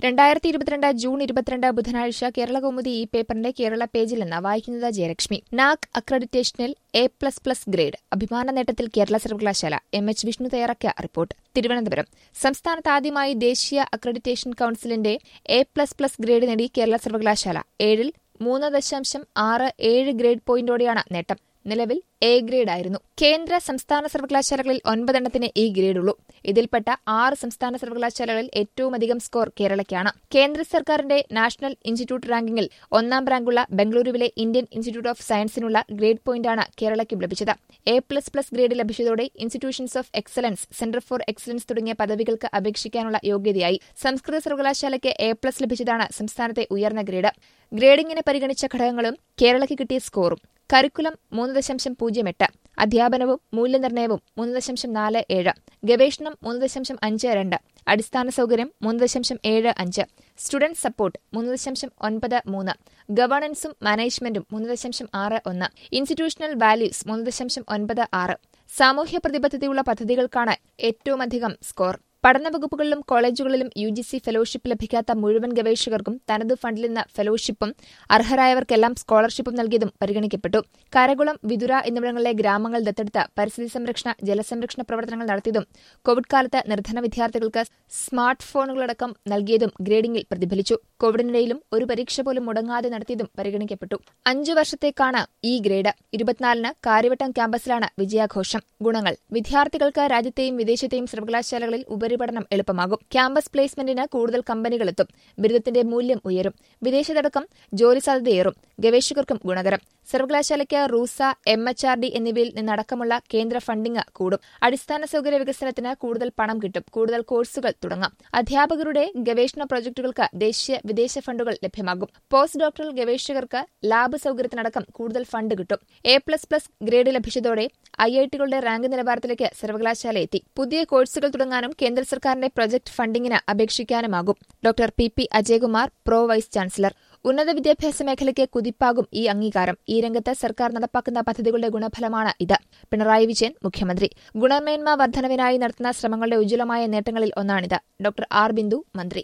രണ്ടായിരത്തി ഇരുപത്തിരണ്ട് ജൂൺ ഇരുപത്തിരണ്ട് ബുധനാഴ്ച കേരള കൗമുദി ഈ പേപ്പറിന്റെ കേരള പേജിൽ നിന്ന് വായിക്കുന്നത് ജയലക്ഷ്മി നാക് അക്രഡിറ്റേഷനിൽ എ പ്ലസ് പ്ലസ് ഗ്രേഡ് അഭിമാന നേട്ടത്തിൽ കേരള സർവകലാശാല എം എച്ച് വിഷ്ണു തയ്യാറാക്കിയ റിപ്പോർട്ട് തിരുവനന്തപുരം സംസ്ഥാനത്ത് ആദ്യമായി ദേശീയ അക്രഡിറ്റേഷൻ കൌൺസിലിന്റെ എ പ്ലസ് പ്ലസ് ഗ്രേഡ് നേടി കേരള സർവകലാശാല ഏഴിൽ മൂന്ന് ദശാംശം ആറ് ഏഴ് ഗ്രേഡ് പോയിന്റോടെയാണ് നേട്ടം നിലവിൽ എ ഗ്രേഡ് ആയിരുന്നു കേന്ദ്ര സംസ്ഥാന സർവകലാശാലകളിൽ ഒൻപതെണ്ണത്തിന് ഈ ഗ്രേഡുള്ളൂ ഇതിൽപ്പെട്ട ആറ് സംസ്ഥാന സർവകലാശാലകളിൽ ഏറ്റവുമധികം സ്കോർ കേരളയ്ക്കാണ് കേന്ദ്ര സർക്കാരിന്റെ നാഷണൽ ഇൻസ്റ്റിറ്റ്യൂട്ട് റാങ്കിങ്ങിൽ ഒന്നാം റാങ്കുള്ള ബംഗളൂരുവിലെ ഇന്ത്യൻ ഇൻസ്റ്റിറ്റ്യൂട്ട് ഓഫ് സയൻസിനുള്ള ഗ്രേഡ് പോയിന്റാണ് കേരളയ്ക്ക് ലഭിച്ചത് എ പ്ലസ് പ്ലസ് ഗ്രേഡ് ലഭിച്ചതോടെ institutions of excellence centre for excellence തുടങ്ങിയ പദവികൾക്ക് അപേക്ഷിക്കാനുള്ള യോഗ്യതയായി സംസ്കൃത സർവകലാശാലയ്ക്ക് എ പ്ലസ് ലഭിച്ചതാണ് സംസ്ഥാനത്തെ ഉയർന്ന ഗ്രേഡ് ഗ്രേഡിംഗിന് പരിഗണിച്ച ഘടകങ്ങളും കേരളയ്ക്ക് കിട്ടിയ സ്കോറും കരിക്കുലം മൂന്ന് ദശാംശം പൂജ്യം എട്ട് അധ്യാപനവും മൂല്യനിർണ്ണയവും മൂന്ന് ദശാംശം നാല് ഏഴ് ഗവേഷണം മൂന്ന് ദശാംശം അഞ്ച് രണ്ട് അടിസ്ഥാന സൗകര്യം മൂന്ന് ദശാംശം ഏഴ് അഞ്ച് സ്റ്റുഡന്റ് സപ്പോർട്ട് മൂന്ന് ദശാംശം ഒൻപത് മൂന്ന് ഗവേണൻസും മാനേജ്മെന്റും മൂന്ന് ദശാംശം ആറ് ഒന്ന് ഇൻസ്റ്റിറ്റ്യൂഷണൽ വാല്യൂസ് മൂന്ന് ദശാംശം ഒൻപത് ആറ് സാമൂഹ്യ പ്രതിബദ്ധതയുള്ള പദ്ധതികൾക്കാണ് ഏറ്റവുമധികം സ്കോർ പഠന വകുപ്പുകളിലും കോളേജുകളിലും യു ജി സി ഫെലോഷിപ്പ് ലഭിക്കാത്ത മുഴുവൻ ഗവേഷകർക്കും തനതു ഫണ്ടിൽ നിന്ന് ഫെലോഷിപ്പും അർഹരായവർക്കെല്ലാം സ്കോളർഷിപ്പും നൽകിയതും പരിഗണിക്കപ്പെട്ടു കരകുളം വിതുര എന്നിവിടങ്ങളിലെ ഗ്രാമങ്ങൾ ദത്തെടുത്ത് പരിസ്ഥിതി സംരക്ഷണ ജലസംരക്ഷണ പ്രവർത്തനങ്ങൾ നടത്തിയതും കോവിഡ് കാലത്ത് നിർധന വിദ്യാർത്ഥികൾക്ക് സ്മാർട്ട് ഫോണുകളടക്കം നൽകിയതും ഗ്രേഡിംഗിൽ പ്രതിഫലിച്ചു കോവിഡിനിടയിലും ഒരു പരീക്ഷ പോലും മുടങ്ങാതെ നടത്തിയതും പരിഗണിക്കപ്പെട്ടു അഞ്ചു വർഷത്തേക്കാണ് ഈ ഗ്രേഡ് ഇരുപത്തിനാലിന് കാര്യവട്ടം ക്യാമ്പസിലാണ് വിജയാഘോഷം ഗുണങ്ങൾ വിദ്യാർത്ഥികൾക്ക് രാജ്യത്തെയും വിദേശത്തെയും സർവകലാശാലകളിൽ ഉപരിപഠനം എളുപ്പമാകും ക്യാമ്പസ് പ്ലേസ്മെന്റിന് കൂടുതൽ കമ്പനികളെത്തും ബിരുദത്തിന്റെ മൂല്യം ഉയരും വിദേശത്തടക്കം ജോലി സാധ്യതയേറും ഗവേഷകർക്കും ഗുണകരം സർവകലാശാലയ്ക്ക് RUSA M H R D എന്നിവയിൽ നിന്നടക്കമുള്ള കേന്ദ്ര ഫണ്ടിംഗ് കൂടും അടിസ്ഥാന സൗകര്യ വികസനത്തിന് കൂടുതൽ പണം കിട്ടും കൂടുതൽ കോഴ്സുകൾ തുടങ്ങാം അധ്യാപകരുടെ ഗവേഷണ പ്രോജക്ടുകൾക്ക് ദേശീയ വിദേശ ഫണ്ടുകൾ ലഭ്യമാകും പോസ്റ്റ് ഡോക്ടറൽ ഗവേഷകർക്ക് ലാബ് സൗകര്യത്തിനടക്കം കൂടുതൽ ഫണ്ട് കിട്ടും എ പ്ലസ് പ്ലസ് ഗ്രേഡ് ലഭിച്ചതോടെ ഐ ഐ ടികളുടെ റാങ്ക് നിലവാരത്തിലേക്ക് സർവകലാശാല എത്തി പുതിയ കോഴ്സുകൾ തുടങ്ങാനും കേന്ദ്ര സർക്കാരിന്റെ പ്രൊജക്ട് ഫണ്ടിങ്ങിന് അപേക്ഷിക്കാനുമാകും doctor P P Ajayakumar pro vice chancellor ഉന്നത വിദ്യാഭ്യാസ മേഖലയ്ക്ക് കുതിപ്പാകും ഈ അംഗീകാരം ഈ രംഗത്ത് സർക്കാർ നടപ്പാക്കുന്ന പദ്ധതികളുടെ ഗുണഫലമാണ് ഇത് പിണറായി വിജയൻ മുഖ്യമന്ത്രി ഗുണമേന്മ വർധനവിനായി നടത്തുന്ന ശ്രമങ്ങളുടെ ഉജ്ജ്വലമായ നേട്ടങ്ങളിൽ ഒന്നാണിത് ഡോക്ടർ ആർ ബിന്ദു മന്ത്രി